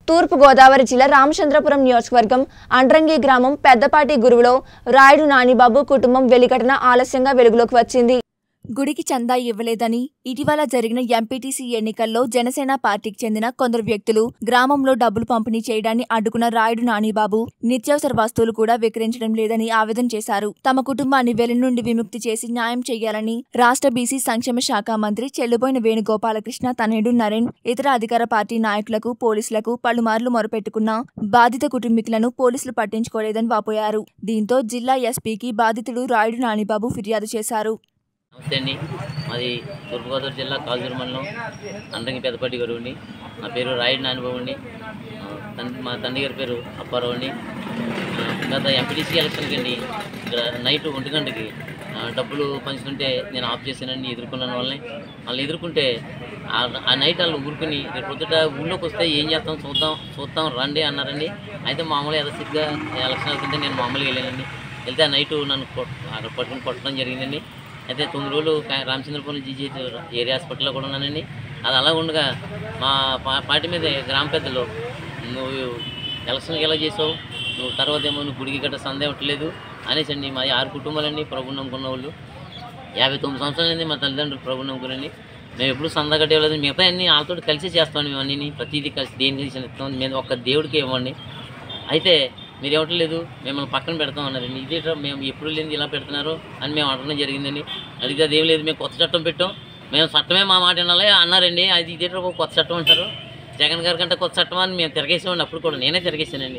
తూర్పు గోదావరి జిల్లా రామచంద్రపురం నియోజకవర్గం అండ్రంగి గ్రామం పెద్దపాటి గురువులో రాయుడు నానిబాబు కుటుంబం వెలిఘటన ఆలస్యంగా వెలుగులోకి వచ్చింది గుడికి చందా ఇవ్వలేదని ఇటీవల జరిగిన ఎంపీటీసీ ఎన్నికల్లో జనసేన పార్టీకి చెందిన కొందరు వ్యక్తులు గ్రామంలో డబ్బులు పంపిణీ చేయడాన్ని అడ్డుకున్న రాయుడు నానిబాబు నిత్యావసర వస్తువులు కూడా విక్రయించడం లేదని ఆవేదన చేశారు తమ కుటుంబాన్ని వెలి నుండి విముక్తి చేసి న్యాయం చేయాలని రాష్ట్ర బీసీ సంక్షేమ శాఖ మంత్రి చెల్లుబోయిన వేణుగోపాలకృష్ణ తనయుడు నరేన్ ఇతర అధికార పార్టీ నాయకులకు పోలీసులకు పలుమార్లు మొరపెట్టుకున్న బాధిత కుటుంబీకులను పోలీసులు పట్టించుకోలేదని వాపోయారు దీంతో జిల్లా ఎస్పీకి బాధితుడు రాయుడు నానిబాబు ఫిర్యాదు చేశారు నమస్తే అండి మాది తూర్పుగోదావరి జిల్లా కాజూరు మండలం అందంగి పెద్దపట్టి గారు అండి నా పేరు రాయుడు నానిబాబు అండి ఆ, తండ్రి మా తండ్రి గారి పేరు అప్పారావు అండి ఆ, గత ఎంపీటీసీ ఎలక్షన్కి అండి ఇక్కడ నైట్ ఒంటి గంటకి ఆ, డబ్బులు పంచుతుంటే నేను ఆఫ్ చేశానండి ఎదుర్కొన్నాను వాళ్ళని వాళ్ళని ఎదుర్కొంటే ఆ- ఆ నైట్ వాళ్ళు ఊరుకుని రేపు పొద్దుట ఊళ్ళోకి వస్తే ఏం చేస్తాం చూద్దాం చూద్దాం రండి అన్నారండి అయితే మామూలుగా యథసిగ్గా ఎలక్షన్ వెళ్తుంటే నేను మామూలుగా వెళ్ళానండి వెళ్తే ఆ నైట్ నన్ను కొట్- అక్కడ పట్టుకుని కొట్టడం జరిగిందండి అయితే తొమ్మిది రోజులు కా- రామచంద్రపురం జీజీ ఏరియా హాస్పిటల్లో కూడా ఉన్నానండి అది అలా ఉండగా మా పా- పార్టీ మీద గ్రామ పెద్దలు నువ్వు ఎలక్షన్కి ఎలా చేసావు నువ్వు తర్వాత ఏమో నువ్వు గుడికి గట్ట సందేహం ఇవ్వట్లేదు అనేసండి మా ఆరు కుటుంబాలండి ప్రభుత్వం నమ్ముకున్న వాళ్ళు యాభై తొమ్మిది సంవత్సరాలైంది మా తల్లిదండ్రులు ప్రభుత్వం నమ్ముకునండి మేము ఎప్పుడు సందా కట్టేయలేదు మిగతా అన్ని వాళ్ళతో కలిసి చేస్తాం మేము అన్ని ప్రతిదీ కలిసి దేనికి ఇస్తాం మేము ఒక్క దేవుడికి ఇవ్వండి అయితే మీరు ఇవ్వట్లేదు మిమ్మల్ని పక్కన పెడతాం అన్నారండి ఇదేట్రా మేము ఎప్పుడు లేనిది ఇలా పెడుతున్నారు అని మేము అడగడం జరిగిందండి అడిగితే అదేం లేదు మేము కొత్త చట్టం పెట్టాం మేము చట్టమే మా మాట వినాలి అన్నారండి అది ఇదేట్రా ఒక కొత్త చట్టం అంటారు జగన్ గారి కంటే కొత్త చట్టం అని మేము తిరగేసామండి అప్పుడు కూడా నేనే తిరగేసానండి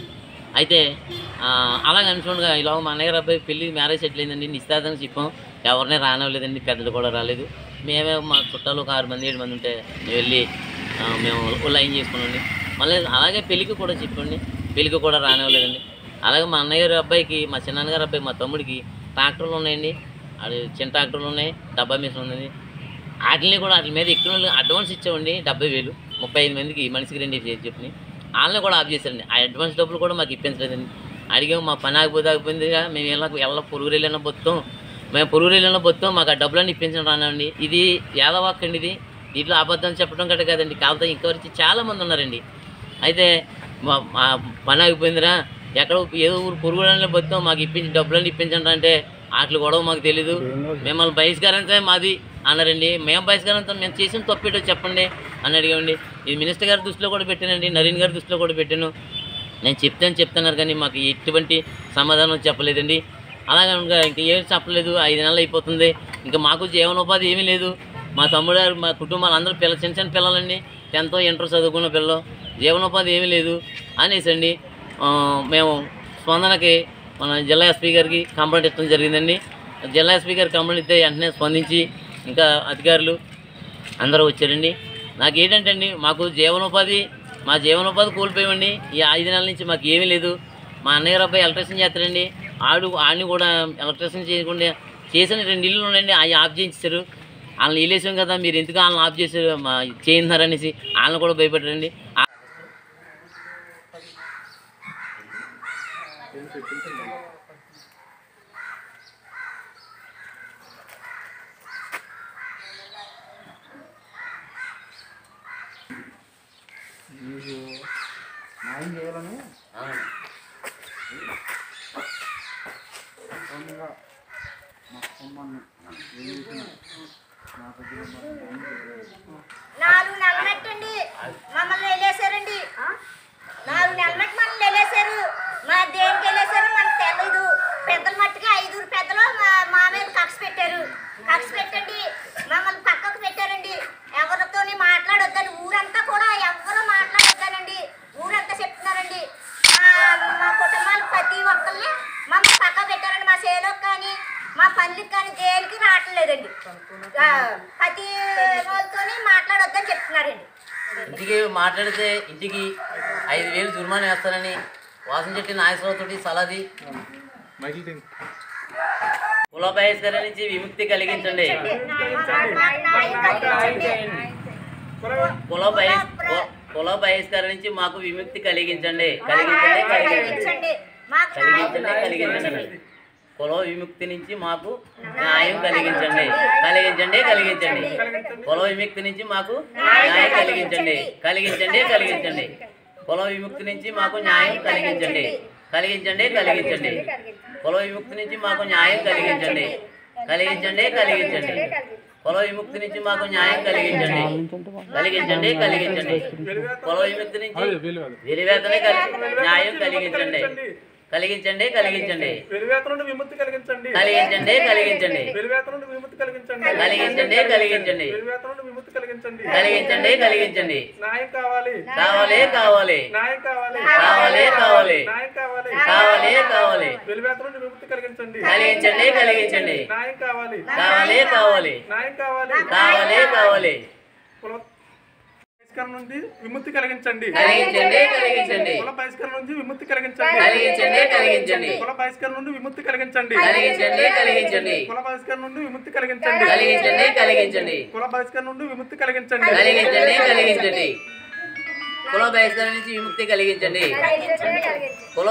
అయితే ఆ, అలాగ అనుకోండిగా ఇలా మా అన్నగారు అబ్బాయి పెళ్లి మ్యారేజ్ సెటిల్ అయిందండి నిశ్చితార్థం చెప్పాం ఎవరిని రానివ్వలేదండి పెద్దలు కూడా రాలేదు మేమే మా చుట్టాలు ఒక ఆరు మంది ఏడు మంది ఉంటే మేము వెళ్ళి ఆ, మేము లైన్ చేసుకున్నాండి మళ్ళీ అలాగే పెళ్ళికి కూడా చెప్పండి పెళ్ళికి కూడా రానివ్వలేదండి అలాగే మా అన్నయ్య గారి అబ్బాయికి మా చిన్నాన్నగారి అబ్బాయి మా తమ్ముడికి ట్రాక్టర్లు ఉన్నాయండి అది చిన్న ట్రాక్టర్లు ఉన్నాయి డబ్బా మిషన్ ఉంది వాటిని కూడా వాటి మీద ఎక్కిన వాళ్ళు అడ్వాన్స్ ఇచ్చామండి డెబ్బై వేలు ముప్పై ఐదు మందికి మనిషికి రెండు చేసి చెప్పి వాళ్ళని కూడా ఆఫ్ చేశారండి ఆ అడ్వాన్స్ డబ్బులు కూడా మాకు ఇప్పించలేదండి అడిగాము మా పని ఆగిపోతే ఆగిపోయింది మేము ఎలా ఎలా పొరుగు వెళ్ళిన బొత్తం మేము పొరుగు వెళ్ళిన బొత్తం మాకు ఆ డబ్బులన్నీ ఇప్పించడం రానండి ఇది యాదవాక్ అండి ఇది దీంట్లో అబద్ధం చెప్పడం కట్ట కాదండి కాకపోతే ఇంకొకరికి చాలా మంది ఉన్నారండి అయితే మా మా పని ఆగిపోయిందిరా ఎక్కడ ఏదో ఊరు పొరుగుడని బతాం మాకు ఇప్పించి డబ్బులన్నీ ఇప్పించండి అంటే వాటి గొడవ మాకు తెలీదు మిమ్మల్ని బహిష్కరించే మాది అన్నారండి మేము బహిష్కరించాం మేము చేసిన తప్పేటో చెప్పండి అని అడిగామండి ఇది మినిస్టర్ గారి దృష్టిలో కూడా పెట్టానండి నరీన్ గారి దృష్టిలో కూడా పెట్టాను నేను చెప్తాను చెప్తున్నారు కానీ మాకు ఎటువంటి సమాధానం చెప్పలేదండి అలాగే ఇంకా ఇంక ఏం చెప్పలేదు ఐదు నెలలు అయిపోతుంది ఇంకా మాకు జీవనోపాధి ఏమీ లేదు మా తమ్ముడు గారు, మా కుటుంబాలు అందరూ పిల్ల చిన్న చిన్న పిల్లలండి టెన్త్ ఇంటర్ చదువుకున్న పిల్లలు జీవనోపాధి ఏమీ లేదు అనేసి అండి ఆ, మేము స్పందనకి మన జిల్లా ఎస్పీ గారికి కంప్లైంట్ ఇవ్వడం జరిగిందండి జిల్లా ఎస్పీ గారికి కంప్లైంట్ ఇస్తే వెంటనే స్పందించి ఇంకా అధికారులు అందరూ వచ్చారండి నాకు ఏంటంటే అండి మాకు జీవనోపాధి మా జీవనోపాధి కోల్పోయామండి ఈ ఐదు నెలల నుంచి మాకు ఏమీ లేదు మా అన్నయ్య అబ్బాయి ఎలక్ట్రీషియన్ చేస్తారండి ఆడు ఆడిని కూడా ఎలక్ట్రీషియన్ చేయకుండా చేసిన రెండు ఇల్లు ఉన్నాయండి అవి ఆఫ్ చేయించారు వాళ్ళని ఇల్లేసాం కదా మీరు ఎందుకు వాళ్ళని ఆఫ్ చేసారు మా చేయినారనేసి వాళ్ళని కూడా భయపెట్టారండి ఆ- మీకు న్యాయం చేయాలని సొంతంగా మా కుటుంబాన్ని ఏం చేసినా నా దగ్గర నాలుగు నెలలు పెట్టండి మమ్మల్ని వెళ్ళేశారండి నాలుగు నెలలు పెట్టి మమ్మల్ని వెళ్ళేశారు మా దేనికి వెళ్ళేశారు మనకు తెలీదు పెద్దల మట్టుగా ఐదుగురు పెద్దలు మా మా మీద కక్ష పెట్టారు కక్ష పెట్టండి మమ్మల్ని పక్కకు పెట్టారండి ఎవరితోని మాట్లాడొద్దని ఊరంతా కూడా ఎవరు మాట్లాడొద్దనండి ఊరంతా చెప్తున్నారండి మా మా కుటుంబాలు ప్రతి ఒక్కరిని మమ్మల్ని పక్క పెట్టారండి మా సేలోకి కానీ మా పనులకి కానీ దేనికి రావట్లేదండి ఆ, ప్రతి వాళ్ళతోని మాట్లాడొద్దని చెప్తున్నారండి ఇంటికి మాట్లాడితే ఇంటికి ఐదు వేలు జుర్మానా వేస్తారని వాసన చెట్టి నాగేశ్వరరావు తోటి సలాది కుల బహిష్కరణ నుంచి విముక్తి కలిగించండి కుల బహిష్ కు- కుల బహిష్కరణ నుంచి మాకు విముక్తి కలిగించండి కలిగించండి కలిగించండి కలిగించండి కలిగించండి కుల విముక్తి నుంచి మాకు న్యాయం కలిగించండి కలిగించండి కలిగించండి కుల విముక్తి నుంచి మాకు న్యాయం కలిగించండి కలిగించండి కలిగించండి కుల విముక్తి నుంచి మాకు న్యాయం కలిగించండి కలిగించండి కలిగించండి కుల విముక్తి నుంచి మాకు న్యాయం కలిగించండి కలిగించండి కలిగించండి కుల విముక్తి నుంచి మాకు న్యాయం కలిగించండి కలిగించండి కలిగించండి కుల విముక్తి నుంచి వెలివేతనే కలి- న్యాయం కలిగించండి కలిగించండి కలిగించండి వెలివేత నుండి విముక్తి కలిగించండి కలిగించండి కలిగించండి వెలివేత నుండి విముక్తి కలిగించండి కలిగించండి కలిగించండి వెలివేత నుండి విముక్తి కలిగించండి కలిగించండి కలిగించండి న్యాయం కావాలి కావాలి కావాలి న్యాయం కావాలి కావాలి కావాలి న్యాయం కావాలి కావాలి కావాలి వెలివేత నుండి విముక్తి కలిగించండి కలిగించండి కలిగించండి న్యాయం కావాలి కావాలి కావాలి న్యాయం కావాలి కావాలి కావాలి కుల బహిష్కరణ నుండి విముక్తి కలిగించండి కలిగించండి కలిగించండి కుల బహిష్కరణ నుండి విముక్తి కలిగించండి కలిగించండి కలిగించండి కుల బహిష్కరణ నుండి విముక్తి కలిగించండి కలిగించండి కలిగించండి కుల బహిష్కరణ నుండి విముక్తి కలిగించండి కలిగించండి కలిగించండి కుల బహిష్కరణ నుండి విముక్తి కలిగించండి కలిగించండి కలిగించండి కుల బహిష్కరణ నుంచి విముక్తి కలిగించండి కుల